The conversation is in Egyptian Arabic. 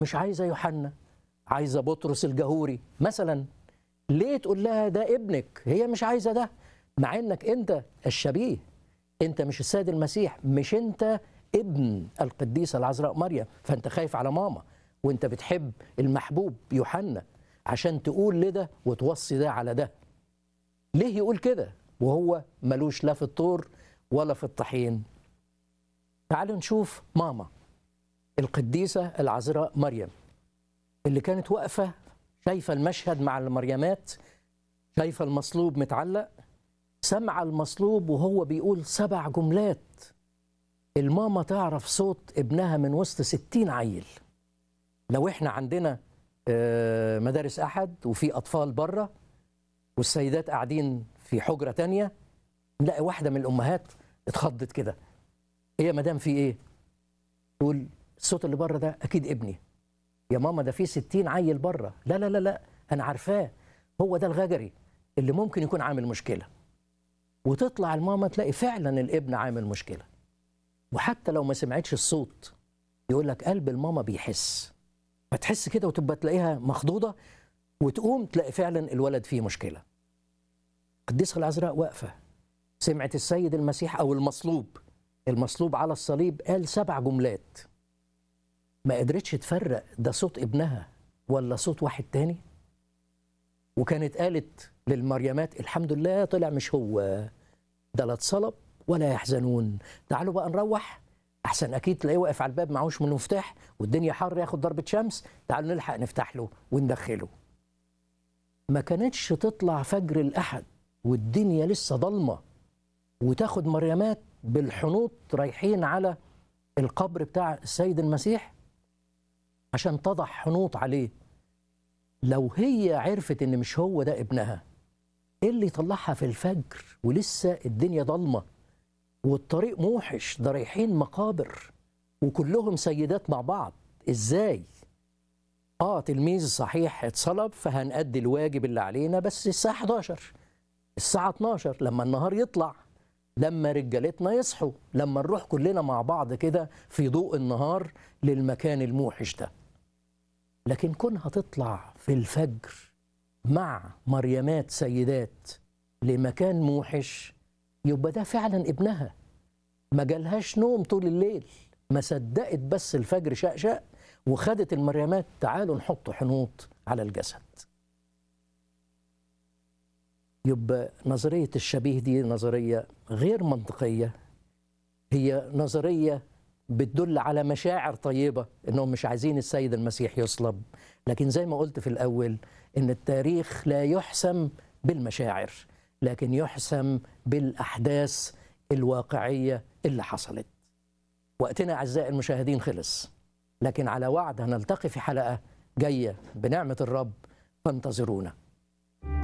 مش عايزه يوحنا عايزه بطرس الجهوري مثلا ليه تقول لها ده ابنك هي مش عايزه ده مع انك انت الشبيه انت مش السيد المسيح مش انت ابن القديسه العذراء مريم فانت خايف على ماما وانت بتحب المحبوب يوحنا عشان تقول لده وتوصي ده على ده ليه يقول كده وهو ملوش لا في الطور ولا في الطحين تعالوا نشوف ماما القديسة العذراء مريم اللي كانت واقفة شايفة المشهد مع المريمات شايفة المصلوب متعلق سمع المصلوب وهو بيقول سبع جملات الماما تعرف صوت ابنها من وسط ستين عيل لو احنا عندنا آه، مدارس أحد وفي أطفال بره والسيدات قاعدين في حجرة تانية نلاقي واحدة من الأمهات اتخضت كده ايه يا مدام في ايه تقول الصوت اللي بره ده اكيد ابني يا ماما ده في ستين عيل بره لا لا لا لا انا عارفاه هو ده الغجري اللي ممكن يكون عامل مشكله وتطلع الماما تلاقي فعلا الابن عامل مشكله وحتى لو ما سمعتش الصوت يقول لك قلب الماما بيحس فتحس كده وتبقى تلاقيها مخضوضه وتقوم تلاقي فعلا الولد فيه مشكله القديسه العذراء واقفه سمعت السيد المسيح او المصلوب المصلوب على الصليب قال سبع جملات ما قدرتش تفرق ده صوت ابنها ولا صوت واحد تاني وكانت قالت للمريمات الحمد لله طلع مش هو ده لا اتصلب ولا يحزنون تعالوا بقى نروح احسن اكيد تلاقيه واقف على الباب معهوش من مفتاح والدنيا حر ياخد ضربه شمس تعالوا نلحق نفتح له وندخله ما كانتش تطلع فجر الاحد والدنيا لسه ضلمه وتاخد مريمات بالحنوط رايحين على القبر بتاع السيد المسيح عشان تضع حنوط عليه لو هي عرفت ان مش هو ده ابنها ايه اللي يطلعها في الفجر ولسه الدنيا ضلمه والطريق موحش ده رايحين مقابر وكلهم سيدات مع بعض ازاي اه تلميذ صحيح اتصلب فهنأدي الواجب اللي علينا بس الساعه 11 الساعه 12 لما النهار يطلع لما رجالتنا يصحوا لما نروح كلنا مع بعض كده في ضوء النهار للمكان الموحش ده لكن كونها تطلع في الفجر مع مريمات سيدات لمكان موحش يبقى ده فعلا ابنها ما جالهاش نوم طول الليل ما صدقت بس الفجر شقشق وخدت المريمات تعالوا نحط حنوط على الجسد يبقى نظرية الشبيه دي نظرية غير منطقية هي نظرية بتدل على مشاعر طيبة انهم مش عايزين السيد المسيح يصلب لكن زي ما قلت في الاول ان التاريخ لا يحسم بالمشاعر لكن يحسم بالاحداث الواقعية اللي حصلت وقتنا اعزائي المشاهدين خلص لكن على وعد هنلتقي في حلقة جاية بنعمة الرب فانتظرونا